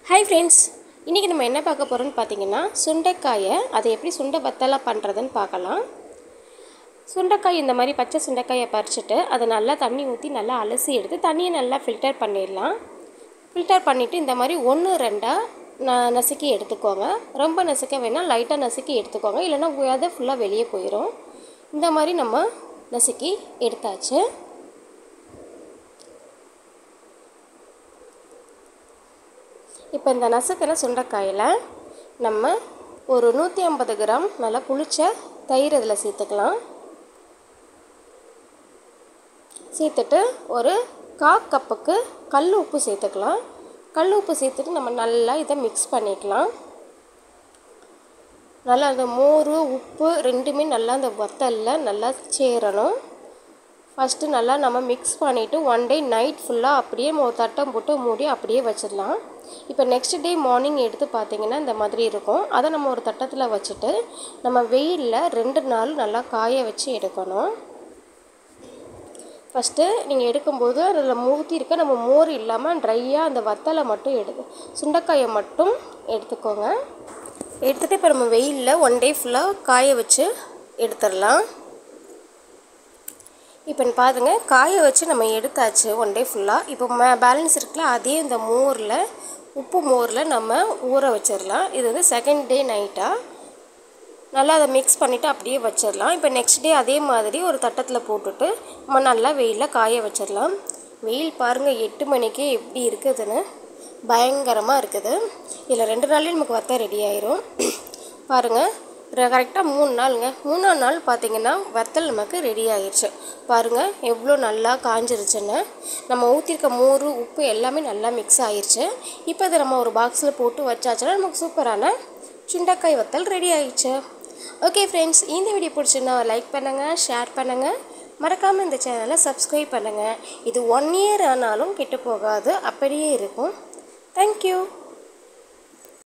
hi friends இன்றைக்கி நம்ம என்ன பார்க்க போகிறோம்னு பார்த்தீங்கன்னா சுண்டைக்காயை அதை எப்படி சுண்டை வத்தலாக பண்ணுறதுன்னு பார்க்கலாம் சுண்டைக்காய் இந்த மாதிரி பச்சை சுண்டைக்காயை பறிச்சுட்டு அதை நல்லா தண்ணி ஊற்றி நல்லா அலசி எடுத்து தண்ணியை நல்லா ஃபில்டர் பண்ணிடலாம் ஃபில்டர் பண்ணிவிட்டு இந்த மாதிரி ஒன்று ரெண்டாக ந நசுக்கி எடுத்துக்கோங்க ரொம்ப நசுக்க வேணால் லைட்டாக நசுக்கி எடுத்துக்கோங்க இல்லைன்னா விதை ஃபுல்லாக வெளியே போயிடும் இந்த மாதிரி நம்ம நசுக்கி எடுத்தாச்சு இப்போ இந்த நசுக்கிற சுண்டைக்காயில் நம்ம ஒரு நூற்றி ஐம்பது கிராம் நல்லா புளிச்ச தயிர் இதில் சேர்த்துக்கலாம் சேர்த்துட்டு ஒரு கா கப்புக்கு கல் உப்பு சேர்த்துக்கலாம் கல் உப்பு சேர்த்துட்டு நம்ம நல்லா இதை மிக்ஸ் பண்ணிக்கலாம் நல்லா அந்த மோர் உப்பு ரெண்டுமே நல்லா அந்த வத்தலில் நல்லா சேரணும் ஃபஸ்ட்டு நல்லா நம்ம மிக்ஸ் பண்ணிவிட்டு ஒன் டே நைட் ஃபுல்லாக அப்படியே மோ தட்டம் போட்டு மூடி அப்படியே வச்சிடலாம் இப்போ நெக்ஸ்ட் டே மார்னிங் எடுத்து பார்த்தீங்கன்னா இந்த மாதிரி இருக்கும் அதை நம்ம ஒரு தட்டத்தில் வச்சுட்டு நம்ம வெயிலில் ரெண்டு நாள் நல்லா காய வச்சு எடுக்கணும் ஃபஸ்ட்டு நீங்கள் எடுக்கும்போது அதில் மூத்தி இருக்க நம்ம மோர் இல்லாமல் ட்ரையாக அந்த வத்தலை மட்டும் எடுத்து சுண்டைக்காயை மட்டும் எடுத்துக்கோங்க எடுத்துகிட்டு இப்போ நம்ம வெயிலில் ஒன் டே ஃபுல்லாக காய வச்சு எடுத்துடலாம் இப்போ பாருங்க காய வச்சு நம்ம எடுத்தாச்சு ஒன் டே ஃபுல்லாக இப்போ மே பேலன்ஸ் இருக்குல்ல அதே இந்த மோரில் உப்பு மோரில் நம்ம ஊற வச்சிடலாம் இது வந்து செகண்ட் டே நைட்டாக நல்லா அதை மிக்ஸ் பண்ணிவிட்டு அப்படியே வச்சிடலாம் இப்போ நெக்ஸ்ட் டே அதே மாதிரி ஒரு தட்டத்தில் போட்டுட்டு நம்ம நல்லா வெயிலில் காய வச்சிடலாம் வெயில் பாருங்கள் எட்டு மணிக்கே எப்படி இருக்குதுன்னு பயங்கரமாக இருக்குது இதில் ரெண்டு நாள்லேயும் நமக்கு வத்த ரெடி ஆயிரும் பாருங்கள் கரெக்டாக மூணு நாளுங்க மூணாம் நாள் பார்த்தீங்கன்னா வத்தல் நமக்கு ரெடி ஆயிடுச்சு பாருங்கள் எவ்வளோ நல்லா காஞ்சிருச்சுன்னு நம்ம ஊற்றிருக்க மோர் உப்பு எல்லாமே நல்லா மிக்ஸ் ஆயிடுச்சு இப்போ இதை நம்ம ஒரு பாக்ஸில் போட்டு வச்சாச்சுன்னா நமக்கு சூப்பரான சுண்டைக்காய் வத்தல் ரெடி ஆயிடுச்சு ஓகே ஃப்ரெண்ட்ஸ் இந்த வீடியோ பிடிச்சிருந்தா லைக் பண்ணுங்கள் ஷேர் பண்ணுங்கள் மறக்காமல் இந்த சேனலை சப்ஸ்கிரைப் பண்ணுங்கள் இது ஒன் இயர் ஆனாலும் கெட்டு போகாது அப்படியே இருக்கும் தேங்க்யூ